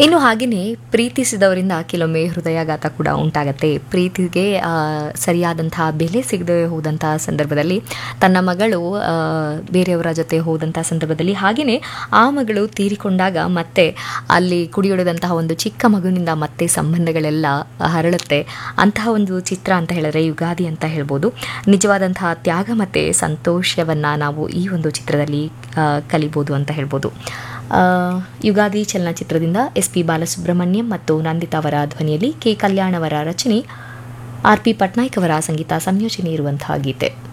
ಇನ್ನು ಹಾಗೆಯೇ ಪ್ರೀತಿಸಿದವರಿಂದ ಕೆಲವೊಮ್ಮೆ ಹೃದಯಾಘಾತ ಕೂಡ ಉಂಟಾಗತ್ತೆ ಪ್ರೀತಿಗೆ ಆ, ಸರಿಯಾದಂತಹ ಬೆಲೆ ಸಿಗದೆ ಹೋದಂತಹ ಸಂದರ್ಭದಲ್ಲಿ ತನ್ನ ಮಗಳು ಆ, ಬೇರೆಯವರ ಜೊತೆ ಹೋದಂತಹ ಸಂದರ್ಭದಲ್ಲಿ ಹಾಗೆಯೇ ಆ ಮಗಳು ತೀರಿಕೊಂಡಾಗ ಮತ್ತೆ ಅಲ್ಲಿ ಕುಡಿಯೊಡೆದಂತಹ ಒಂದು ಚಿಕ್ಕ ಮಗುವಿನಿಂದ ಮತ್ತೆ ಸಂಬಂಧಗಳೆಲ್ಲ ಹರಳುತ್ತೆ ಅಂತಹ ಒಂದು ಚಿತ್ರ ಅಂತ ಹೇಳಿದ್ರೆ ಯುಗಾದಿ ಅಂತ ಹೇಳ್ಬೋದು ನಿಜವಾದಂತಹ ತ್ಯಾಗ ಮತ್ತು ಸಂತೋಷವನ್ನು ನಾವು ಈ ಒಂದು ಚಿತ್ರದಲ್ಲಿ ಆ, ಕಲಿಬೋದು ಅಂತ ಹೇಳ್ಬೋದು ಆ, ಯುಗಾದಿ ಚಲನಚಿತ್ರದಿಂದ ಎಸ್ ಪಿ ಬಾಲಸುಬ್ರಹ್ಮಣ್ಯಂ ಮತ್ತು ನಂದಿತಾ ಅವರ ಧ್ವನಿಯಲ್ಲಿ ಕೆ ಕಲ್ಯಾಣ್ ಅವರ ರಚನೆ ಆರ್ ಪಿ ಪಟ್ನಾಯಕ್ ಅವರ ಸಂಗೀತ ಸಂಯೋಜನೆ ಇರುವಂತಹ ಗೀತೆ